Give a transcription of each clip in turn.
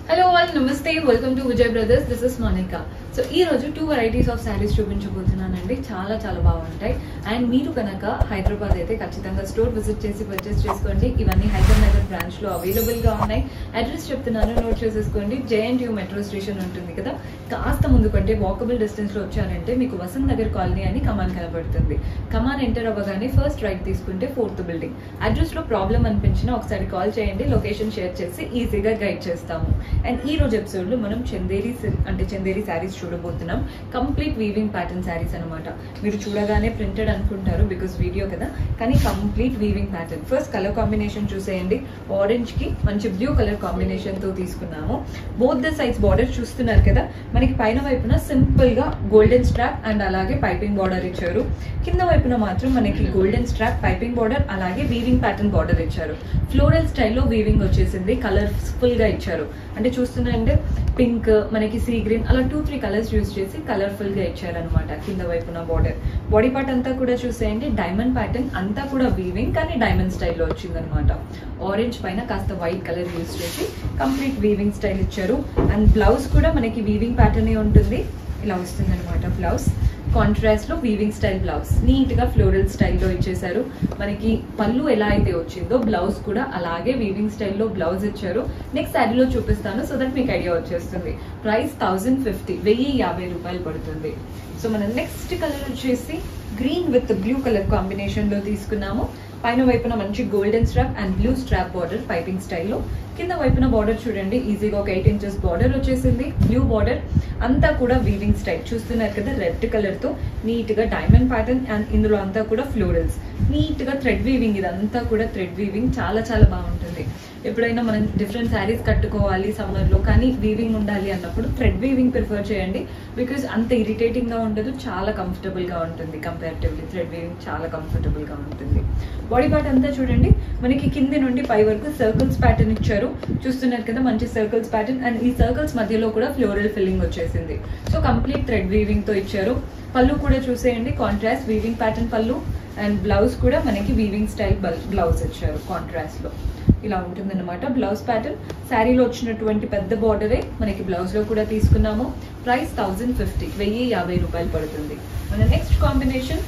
hello all namaste welcome to Vijay brothers this is Monika so ఈ రోజు two varieties of saris చూపించబోతున్నానండి చాలా చాలా బాగుంటాయి అండ్ మీరు కనుక హైదరాబాద్ అయితే ఖచ్చితంగా స్టోర్ విజిట్ చేసి పర్చేస్ చేసుకోండి ఇవన్నీ హైదరాబాద్ నగర్ బ్రాంచ్ లో అవైలబుల్ గా ఉన్నాయి అడ్రస్ చెప్తున్నాను నోట్ చేసేసుకోండి జేఎన్టీయూ మెట్రో స్టేషన్ ఉంటుంది కదా కాస్త ముందు కంటే వాకబుల్ డిస్టెన్స్ లో వచ్చారంటే మీకు వసంత్ నగర్ కాలనీ అని కమాన్ కనబడుతుంది కమాన్ ఎంటర్ అవ్వగానే ఫస్ట్ రైట్ తీసుకుంటే ఫోర్త్ బిల్డింగ్ అడ్రస్ లో ప్రాబ్లం అనిపించినా ఒకసారి కాల్ చేయండి లొకేషన్ షేర్ చేసి ఈజీగా గైడ్ చేస్తాము అండ్ ఈ రోజు ఎపిసోడ్ లో మనం చందేరి సిల్- అంటే చందేరి శారీస్ చూడబోతున్నాం కంప్లీట్ వీవింగ్ ప్యాటర్న్ శారీస్ అనమాట మీరు చూడగానే ప్రింటెడ్ అనుకుంటారు బికాస్ వీడియో కదా కానీ complete weaving pattern first colour combination చూసేయండి ఆరెంజ్ కి మంచి బ్లూ కలర్ కాంబినేషన్ తో తీసుకున్నాము బోత్ ద సైడ్స్ బార్డర్ చూస్తున్నారు కదా మనకి పైన వైపున సింపుల్ గా గోల్డెన్ స్ట్రాప్ అండ్ అలాగే పైపింగ్ బార్డర్ ఇచ్చారు కింద వైపున మాత్రం మనకి గోల్డెన్ స్ట్రాప్ పైపింగ్ బార్డర్ అలాగే వీవింగ్ ప్యాటర్న్ బార్డర్ ఇచ్చారు ఫ్లోరల్ స్టైల్లో వీవింగ్ వచ్చేసింది కలర్ఫుల్ గా ఇచ్చారు అంటే చూస్తున్నారంటే పింక్ మనకి సీ గ్రీన్ అలా టూ త్రీ కలర్స్ యూస్ చేసి కలర్ఫుల్ గా ఇచ్చారనమాట కింద వైపున బార్డర్ బాడీ పార్ట్ అంతా కూడా చూసేయండి డైమండ్ ప్యాటర్న్ అంతా కూడా వీవింగ్ కానీ డైమండ్ స్టైల్లో వచ్చిందనమాట ఆరెంజ్ పైన కాస్త వైట్ కలర్ యూస్ చేసి కంప్లీట్ వీవింగ్ స్టైల్ ఇచ్చారు అండ్ బ్లౌజ్ కూడా మనకి వీవింగ్ ప్యాటర్న్ ఉంటుంది ఇలా వస్తుంది అనమాట బ్లౌజ్ కాంట్రాస్ట్ లో వీవింగ్ స్టైల్ బ్లౌజ్ నీట్ గా ఫ్లోరల్ స్టైల్లో ఇచ్చేసారు మనకి పళ్ళు ఎలా అయితే వచ్చిందో బ్లౌజ్ కూడా అలాగే వీవింగ్ స్టైల్లో బ్లౌజ్ ఇచ్చారు నెక్స్ట్ శారీలో చూపిస్తాను సో దట్ మీకు ఐడియా వచ్చేస్తుంది ప్రైస్ థౌజండ్ ఫిఫ్టీ వెయ్యి యాభై రూపాయలు పడుతుంది సో మన నెక్స్ట్ కలర్ వచ్చేసి green with blue colour combination లో తీసుకున్నాము పైన వైపున మంచి golden strap and blue strap border piping స్టైల్లో కింద వైపున బార్డర్ చూడండి ఈజీగా ఒక ఎయిట్ ఇంచెస్ బార్డర్ వచ్చేసింది బ్లూ బార్డర్ అంతా కూడా వీవింగ్ స్టైల్ చూస్తున్నారు కదా రెడ్ కలర్ తో నీట్ గా డైమండ్ ప్యాటర్న్ అండ్ ఇందులో అంతా కూడా ఫ్లోరల్స్ నీట్ గా థ్రెడ్ వీవింగ్ ఇదంతా కూడా థ్రెడ్ వీవింగ్ చాలా చాలా బాగుంటుంది ఎప్పుడైనా మనం డిఫరెంట్ శారీస్ కట్టుకోవాలి సమ్మర్ లో కానీ వీవింగ్ ఉండాలి అన్నప్పుడు థ్రెడ్ వీవింగ్ ప్రిఫర్ చేయండి బికాస్ అంత ఇరిటేటింగ్ గా ఉండదు చాలా కంఫర్టబుల్ గా ఉంటుంది కంపారిటివ్లీ థ్రెడ్ వీవింగ్ చాలా కంఫర్టబుల్ గా ఉంటుంది బాడీ పార్ట్ అంతా చూడండి మనకి కింది నుండి పై వరకు సర్కిల్స్ ప్యాటర్న్ ఇచ్చారు చూస్తున్నారు కదా మంచి సర్కిల్స్ ప్యాటర్న్ అండ్ ఈ సర్కిల్స్ మధ్యలో కూడా ఫ్లోరల్ ఫిల్లింగ్ వచ్చేసింది సో కంప్లీట్ థ్రెడ్ వీవింగ్ తో ఇచ్చారు పళ్ళు కూడా చూసేయండి కాంట్రాస్ట్ వీవింగ్ ప్యాటర్న్ పళ్ళు అండ్ బ్లౌజ్ కూడా మనకి వీవింగ్ స్టైల్ బ్లౌజ్ ఇచ్చారు కాంట్రాస్ట్ లో ఇలా ఉంటుందన్నమాట బ్లౌజ్ ప్యాటర్న్ శారీలో వచ్చినటువంటి పెద్ద బార్డరే మనకి బ్లౌజ్ లో కూడా తీసుకున్నాము ప్రైస్ థౌజండ్ ఫిఫ్టీ వెయ్యి యాభై రూపాయలు పడుతుంది మన next combination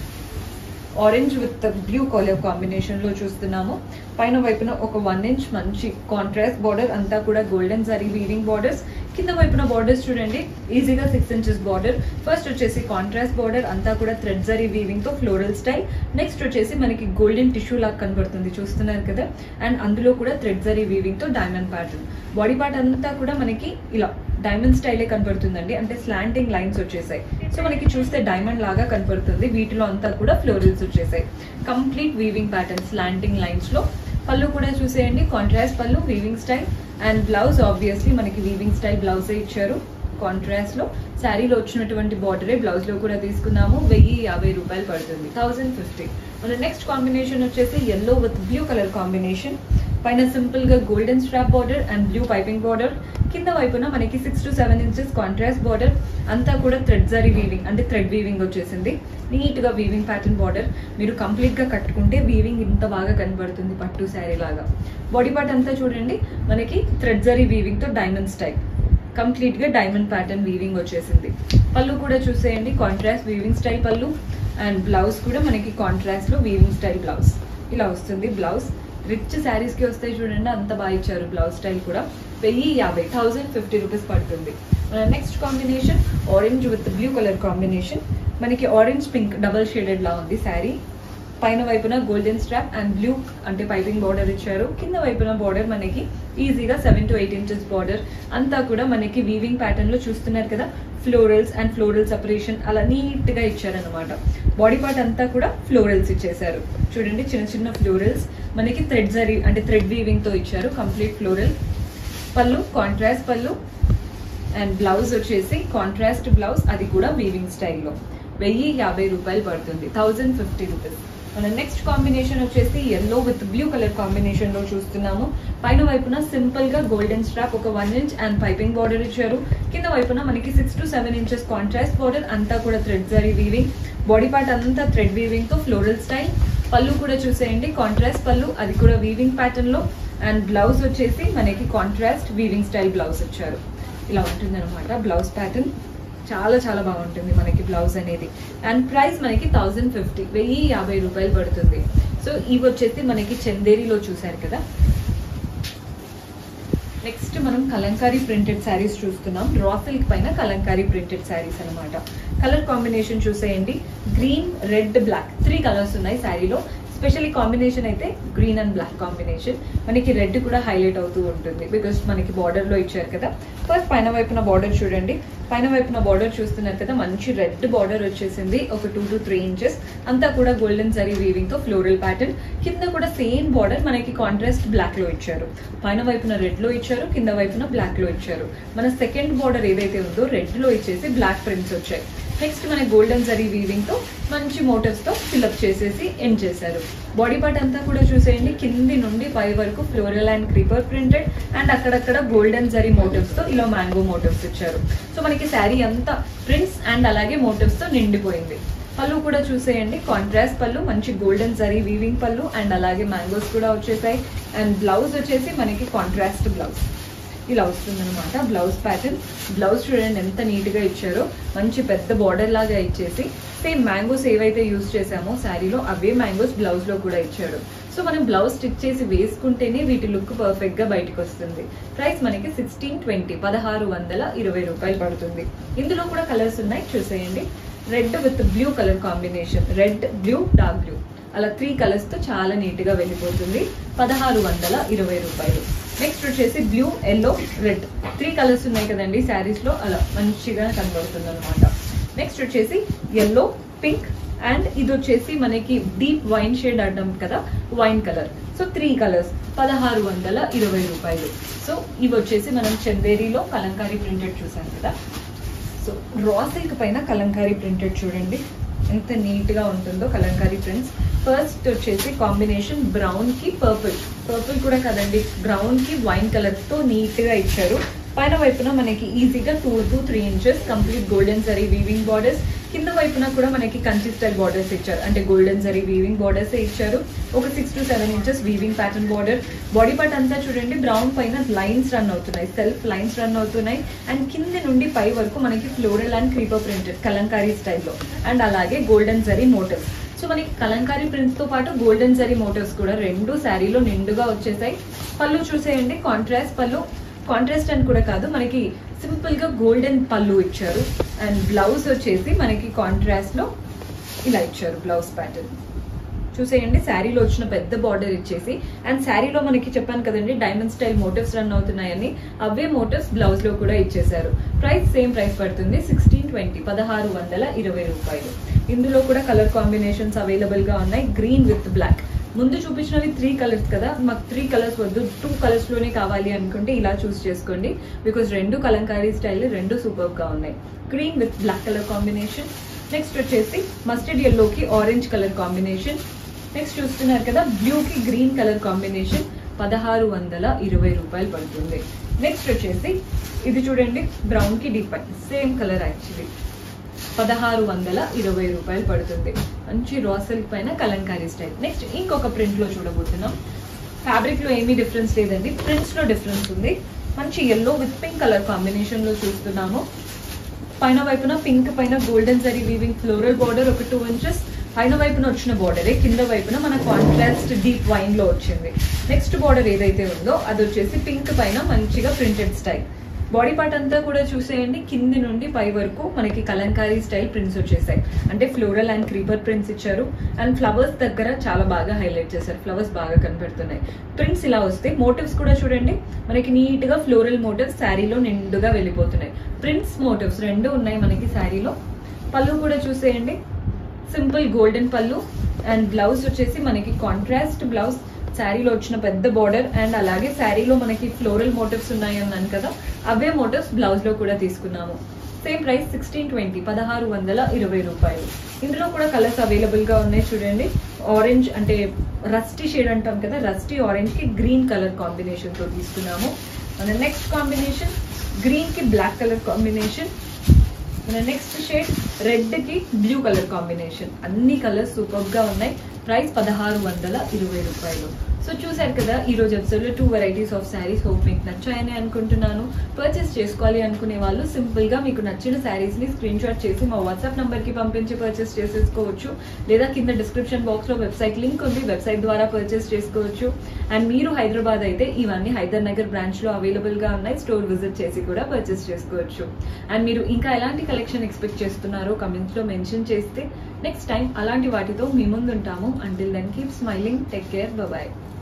orange with blue colour combination లో చూస్తున్నాము పైన వైపున ఒక వన్ ఇంచ్ మంచి కాంట్రాస్ట్ బార్డర్ అంతా కూడా గోల్డెన్ జరీ వీవింగ్ బార్డర్స్ కింద వైపున బార్డర్స్ చూడండి ఈజీగా సిక్స్ ఇంచెస్ బార్డర్ ఫస్ట్ వచ్చేసి కాంట్రాస్ట్ బార్డర్ అంతా కూడా థ్రెడ్ జరీ వీవింగ్ తో ఫ్లోరల్ స్టైల్ నెక్స్ట్ వచ్చేసి మనకి గోల్డెన్ టిష్యూ లాగా కనబడుతుంది చూస్తున్నారు కదా అండ్ అందులో కూడా థ్రెడ్ జరీ వీవింగ్ తో డైమండ్ ప్యాటర్న్ బాడీ పార్ట్ అంతా కూడా మనకి ఇలా డైమండ్ స్టైలే కనపడుతుందండి అంటే స్లాంటింగ్ లైన్స్ వచ్చేసాయి సో మనకి చూస్తే డైమండ్ లాగా కనపడుతుంది వీటిలో అంతా కూడా ఫ్లోరల్స్ వచ్చేసాయి complete weaving pattern slanting lines లో పళ్ళు కూడా చూసేయండి కాంట్రాస్ట్ పళ్ళు weaving style and blouse obviously మనకి వీవింగ్ స్టైల్ బ్లౌజే ఇచ్చారు కాంట్రాస్ట్ లో శారీలో వచ్చినటువంటి బార్డరే బ్లౌజ్ లో కూడా తీసుకున్నాము వెయ్యి యాభై రూపాయలు పడుతుంది థౌజండ్ ఫిఫ్టీ మన నెక్స్ట్ కాంబినేషన్ వచ్చేసి yellow with blue colour combination పైన సింపుల్ గా golden strap border and blue piping border కింద వైపున మనకి six to seven inches contrast border అంతా కూడా థ్రెడ్ జరీ వీవింగ్ అంటే థ్రెడ్ వీవింగ్ వచ్చేసింది నీట్ గా వీవింగ్ ప్యాటర్న్ బార్డర్ మీరు కంప్లీట్ గా కట్టుకుంటే వీవింగ్ ఇంత బాగా కనబడుతుంది పట్టు శారీ లాగా బాడీ పార్ట్ అంతా చూడండి మనకి థ్రెడ్ జరీ వీవింగ్ తో డైమండ్ స్టైల్ కంప్లీట్ గా డైమండ్ ప్యాటర్న్ వీవింగ్ వచ్చేసింది పళ్ళు కూడా చూసేయండి కాంట్రాస్ట్ వీవింగ్ స్టైల్ పళ్ళు అండ్ బ్లౌజ్ కూడా మనకి కాంట్రాస్ట్ లో వీవింగ్ స్టైల్ బ్లౌజ్ ఇలా వస్తుంది బ్లౌజ్ రిచ్ శారీస్ కి వస్తాయి చూడండి అంత బాగా ఇచ్చారు బ్లౌజ్ స్టైల్ కూడా వెయ్యి యాభై థౌసండ్ ఫిఫ్టీ రూపీస్ పడుతుంది మన next combination orange with blue colour combination మనకి ఆరెంజ్ పింక్ డబల్ షేడెడ్ లా ఉంది శారీ పైన వైపున గోల్డెన్ స్ట్రాప్ అండ్ బ్లూ అంటే పైపింగ్ బార్డర్ ఇచ్చారు కింద వైపున బార్డర్ మనకి ఈజీగా seven to eight inches border అంతా కూడా మనకి వీవింగ్ ప్యాటర్న్ లో చూస్తున్నారు కదా ఫ్లోరల్స్ అండ్ ఫ్లోరల్ సపరేషన్ అలా నీట్ గా ఇచ్చారనమాట బాడీ పార్ట్ అంతా కూడా ఫ్లోరల్స్ ఇచ్చేసారు చూడండి చిన్న చిన్న ఫ్లోరల్స్ మనకి థ్రెడ్ జరీ అంటే థ్రెడ్ వీవింగ్ తో ఇచ్చారు కంప్లీట్ ఫ్లోరల్ పళ్ళు కాంట్రాస్ట్ పళ్ళు అండ్ బ్లౌజ్ వచ్చేసి కాంట్రాస్ట్ బ్లౌజ్ అది కూడా వీవింగ్ స్టైల్లో వెయ్యి యాభై రూపాయలు పడుతుంది థౌజండ్ ఫిఫ్టీ రూపీస్ మన నెక్స్ట్ కాంబినేషన్ వచ్చేసి yellow with blue colour combination లో చూస్తున్నాము పైన వైపున సింపుల్ గా గోల్డెన్ స్ట్రాప్ ఒక one inch and piping border ఇచ్చారు కింద వైపున మనకి six to seven inches contrast border అంతా కూడా thread zari weaving body part అంతా థ్రెడ్ వీవింగ్ తో ఫ్లోరల్ స్టైల్ పళ్ళు కూడా చూసేయండి కాంట్రాస్ట్ పళ్ళు అది కూడా వీవింగ్ ప్యాటర్న్ లో అండ్ బ్లౌజ్ వచ్చేసి మనకి కాంట్రాస్ట్ వీవింగ్ స్టైల్ బ్లౌజ్ ఇచ్చారు ఇలా ఉంటుంది అనమాట బ్లౌజ్ ప్యాటర్న్ చాలా చాలా బాగుంటుంది మనకి బ్లౌజ్ అనేది అండ్ ప్రైస్ మనకి థౌజండ్ ఫిఫ్టీ వెయ్యి యాభై రూపాయలు పడుతుంది సో ఇవి వచ్చేసి మనకి చందేరిలో చూసారు కదా నెక్స్ట్ మనం కలంకారీ ప్రింటెడ్ శారీస్ చూస్తున్నాం రా సిల్క్ పైన కలంకారీ ప్రింటెడ్ శారీస్ అన్నమాట కలర్ కాంబినేషన్ చూసేయండి green red black three colours ఉన్నాయి శారీలో స్పెషల్లీ కాంబినేషన్ అయితే గ్రీన్ అండ్ బ్లాక్ కాంబినేషన్ మనకి రెడ్ కూడా హైలైట్ అవుతూ ఉంటుంది బికాస్ మనకి border లో ఇచ్చారు కదా ఫస్ట్ పైన వైపున బార్డర్ చూడండి పైన వైపున బార్డర్ చూస్తున్నారు కదా మంచి రెడ్ బార్డర్ వచ్చేసింది ఒక టూ టు త్రీ ఇంచెస్ అంతా కూడా గోల్డెన్ జరీ వీవింగ్ తో ఫ్లోరల్ ప్యాటర్న్ కింద కూడా సేమ్ బార్డర్ మనకి కాంట్రాస్ట్ బ్లాక్ లో ఇచ్చారు పైన వైపున రెడ్ లో ఇచ్చారు కింద వైపున బ్లాక్ లో ఇచ్చారు మన సెకండ్ బార్డర్ ఏదైతే ఉందో రెడ్ లో ఇచ్చేసి బ్లాక్ ప్రింట్స్ వచ్చాయి నెక్స్ట్ మన గోల్డెన్ జరీ వీవింగ్ తో మంచి మోటివ్స్ తో ఫిల్అప్ చేసేసి ఎండ్ చేశారు బాడీ పార్ట్ అంతా కూడా చూసేయండి కింది నుండి పై వరకు floral and creeper printed and అక్కడక్కడ గోల్డెన్ జరీ మోటివ్స్ తో ఇలా మ్యాంగో మోటివ్స్ ఇచ్చారు సో మనకి శారీ అంతా ప్రింట్స్ అండ్ అలాగే మోటివ్స్ తో నిండిపోయింది పళ్ళు కూడా చూసేయండి కాంట్రాస్ట్ పళ్ళు మంచి గోల్డెన్ జరీ వీవింగ్ పళ్ళు అండ్ అలాగే మ్యాంగోస్ కూడా వచ్చేసాయి అండ్ బ్లౌజ్ వచ్చేసి మనకి కాంట్రాస్ట్ బ్లౌజ్ ఇలా వస్తుంది అనమాట బ్లౌజ్ ప్యాటర్న్ బ్లౌజ్ చూడండి ఎంత నీట్ గా ఇచ్చారో మంచి పెద్ద బార్డర్ లాగా ఇచ్చేసి సేమ్ మ్యాంగోస్ ఏవైతే యూస్ చేసామో శారీలో అవే మ్యాంగోస్ బ్లౌజ్ లో కూడా ఇచ్చాడు సో మనం బ్లౌజ్ స్టిచ్ చేసి వేసుకుంటేనే వీటి లుక్ పర్ఫెక్ట్ గా బయటకు వస్తుంది ప్రైస్ మనకి సిక్స్టీన్ ట్వంటీ పదహారు వందల ఇరవై రూపాయలు పడుతుంది ఇందులో కూడా కలర్స్ ఉన్నాయి చూసేయండి red with blue colour combination red blue dark blue అలా త్రీ కలర్స్ తో చాలా నీట్ గా వెళ్ళిపోతుంది పదహారు వందల ఇరవై రూపాయలు నెక్స్ట్ వచ్చేసి blue yellow red three colours ఉన్నాయి కదండి శారీస్ లో అలా మంచిగా కనబడుతుంది అనమాట నెక్స్ట్ వచ్చేసి ఎల్లో పింక్ అండ్ ఇది వచ్చేసి మనకి డీప్ వైన్ షేడ్ అడ్డం కదా wine colour so three colours పదహారు వందల ఇరవై రూపాయలు సో ఇవి వచ్చేసి మనం చందేరిలో కలంకారీ ప్రింటెడ్ చూసాం కదా సో రా సిల్క్ పైన కలంకారీ ప్రింటెడ్ చూడండి ఎంత నీట్ గా ఉంటుందో కలంకారీ ప్రింట్స్ ఫస్ట్ వచ్చేసి కాంబినేషన్ బ్రౌన్ కి పర్పుల్ పర్పుల్ కూడా కదండి బ్రౌన్ కి వైన్ కలర్ తో నీట్ గా ఇచ్చారు పైన వైపున మనకి ఈజీగా two to three inches complete golden zari weaving borders కింద వైపున కూడా మనకి కంచి స్టైల్ బార్డర్స్ ఇచ్చారు అంటే గోల్డెన్ జరీ వీవింగ్ బార్డర్స్ ఇచ్చారు ఒక six to seven inches weaving pattern border body part అంతా చూడండి బ్రౌన్ పైన లైన్స్ రన్ అవుతున్నాయి సెల్ఫ్ లైన్స్ రన్ అవుతున్నాయి అండ్ కింద నుండి పై వరకు మనకి floral and creeper printed Kalamkari స్టైల్లో అండ్ అలాగే గోల్డెన్ జరీ మోటివ్స్ సో మనకి కలంకారీ ప్రింట్స్ తో పాటు గోల్డెన్ జరీ మోటివ్స్ కూడా రెండు శారీలో నిండుగా వచ్చేసాయి పళ్ళు చూసేయండి కాంట్రాస్ట్ పళ్ళు కాంట్రాస్ట్ అని కూడా కాదు మనకి సింపుల్ గా గోల్డెన్ పళ్ళు ఇచ్చారు అండ్ బ్లౌజ్ వచ్చేసి మనకి కాంట్రాస్ట్ లో ఇలా ఇచ్చారు బ్లౌజ్ ప్యాటర్న్ చూసేయండి శారీలో వచ్చిన పెద్ద బార్డర్ ఇచ్చేసి అండ్ శారీలో మనకి చెప్పాను కదండి డైమండ్ స్టైల్ మోటివ్స్ రన్ అవుతున్నాయని అవే మోటివ్స్ బ్లౌజ్ లో కూడా ఇచ్చేసారు ప్రైస్ సేమ్ ప్రైస్ పడుతుంది సిక్స్టీన్ ట్వంటీ పదహారు వందల ఇరవై రూపాయలు ఇందులో కూడా కలర్ కాంబినేషన్స్ అవైలబుల్ గా ఉన్నాయి గ్రీన్ విత్ బ్లాక్ ముందు చూపించినవి త్రీ కలర్స్ కదా మాకు త్రీ కలర్స్ వద్దు టూ కలర్స్ లోనే కావాలి అనుకుంటే ఇలా చూస్ చేసుకోండి బికాస్ రెండు కలంకారీ స్టైల్ రెండు సూపర్ గా ఉన్నాయి green with black colour combination next వచ్చేసి మస్టర్డ్ ఎల్లోకి ఆరెంజ్ కలర్ కాంబినేషన్ నెక్స్ట్ చూస్తున్నారు కదా బ్లూ కి గ్రీన్ కలర్ కాంబినేషన్ పదహారు వందల ఇరవై రూపాయలు పడుతుంది నెక్స్ట్ వచ్చేసి ఇది చూడండి బ్రౌన్ కి డీప్ సేమ్ కలర్ యాక్చువల్లీ పదహారు వందల ఇరవై రూపాయలు పడుతుంది మంచి రా సిల్క్ పైన కలంకారీ స్టైల్ నెక్స్ట్ ఇంకొక ప్రింట్ లో చూడబోతున్నాం ఫ్యాబ్రిక్ లో ఏమీ డిఫరెన్స్ లేదండి ప్రింట్స్ లో డిఫరెన్స్ ఉంది మంచి yellow with pink colour combination లో చూస్తున్నాము పైన వైపున పింక్ పైన golden zari weaving floral border ఒక టూ ఇంచెస్ పైన వైపున వచ్చిన బార్డరే కింద వైపున మన కాంట్రాస్ట్ డీప్ వైన్ లో వచ్చింది నెక్స్ట్ బార్డర్ ఏదైతే ఉందో అది వచ్చేసి పింక్ పైన మంచిగా ప్రింటెడ్ స్టైల్ బాడీ పార్ట్ అంతా కూడా చూసేయండి కింది నుండి పై వరకు మనకి కలంకారీ స్టైల్ ప్రింట్స్ వచ్చేసాయి అంటే ఫ్లోరల్ అండ్ క్రీపర్ ప్రింట్స్ ఇచ్చారు అండ్ ఫ్లవర్స్ దగ్గర చాలా బాగా హైలైట్ చేశారు ఫ్లవర్స్ బాగా కనపడుతున్నాయి ప్రింట్స్ ఇలా వస్తే మోటివ్స్ కూడా చూడండి మనకి నీట్ గా ఫ్లోరల్ మోటివ్స్ శారీలో నిండుగా వెళ్ళిపోతున్నాయి ప్రింట్స్ మోటివ్స్ రెండు ఉన్నాయి మనకి శారీలో పళ్ళు కూడా చూసేయండి సింపుల్ గోల్డెన్ పళ్ళు అండ్ బ్లౌజ్ వచ్చేసి మనకి కాంట్రాస్ట్ బ్లౌజ్ శారీలో వచ్చిన పెద్ద బార్డర్ అండ్ అలాగే శారీలో మనకి ఫ్లోరల్ మోటివ్స్ ఉన్నాయి అన్నాను కదా అవే మోటివ్స్ బ్లౌజ్ లో కూడా తీసుకున్నాము సేమ్ ప్రైస్ సిక్స్టీన్ ట్వంటీ పదహారు వందల ఇరవై రూపాయలు ఇందులో కూడా కలర్స్ అవైలబుల్ గా ఉన్నాయి చూడండి ఆరెంజ్ అంటే రస్టీ షేడ్ అంటాం కదా రస్టీ ఆరెంజ్ కి గ్రీన్ కలర్ కాంబినేషన్ తో తీసుకున్నాము మన నెక్స్ట్ కాంబినేషన్ గ్రీన్ కి బ్లాక్ కలర్ కాంబినేషన్ మన నెక్స్ట్ షేడ్ రెడ్ కి బ్లూ కలర్ కాంబినేషన్ అన్ని కలర్స్ సూపర్ గా ఉన్నాయి ప్రైస్ పదహారు వందల ఇరవై రూపాయలు సో చూసారు కదా ఈ రోజు ఎపిసోడ్ లో two varieties of saris hope మీకు నచ్చాయని అనుకుంటున్నాను పర్చేస్ చేసుకోవాలి అనుకునే వాళ్ళు సింపుల్ గా మీకు నచ్చిన శారీస్ ని స్క్రీన్ షాట్ చేసి మా వాట్సాప్ నంబర్ కి పంపించి పర్చేస్ చేసేసుకోవచ్చు లేదా కింద డిస్క్రిప్షన్ బాక్స్ లో వెబ్సైట్ లింక్ ఉంది వెబ్సైట్ ద్వారా పర్చేస్ చేసుకోవచ్చు అండ్ మీరు హైదరాబాద్ అయితే ఇవన్నీ హైదర్ నగర్ బ్రాంచ్ లో అవైలబుల్ గా ఉన్నాయి స్టోర్ విజిట్ చేసి కూడా పర్చేస్ చేసుకోవచ్చు అండ్ మీరు ఇంకా ఎలాంటి కలెక్షన్ ఎక్స్పెక్ట్ చేస్తున్నారో కమెంట్స్ లో మెన్షన్ చేస్తే నెక్స్ట్ టైం అలాంటి వాటితో మీ ముందు ఉంటాము until then keep smiling take care bye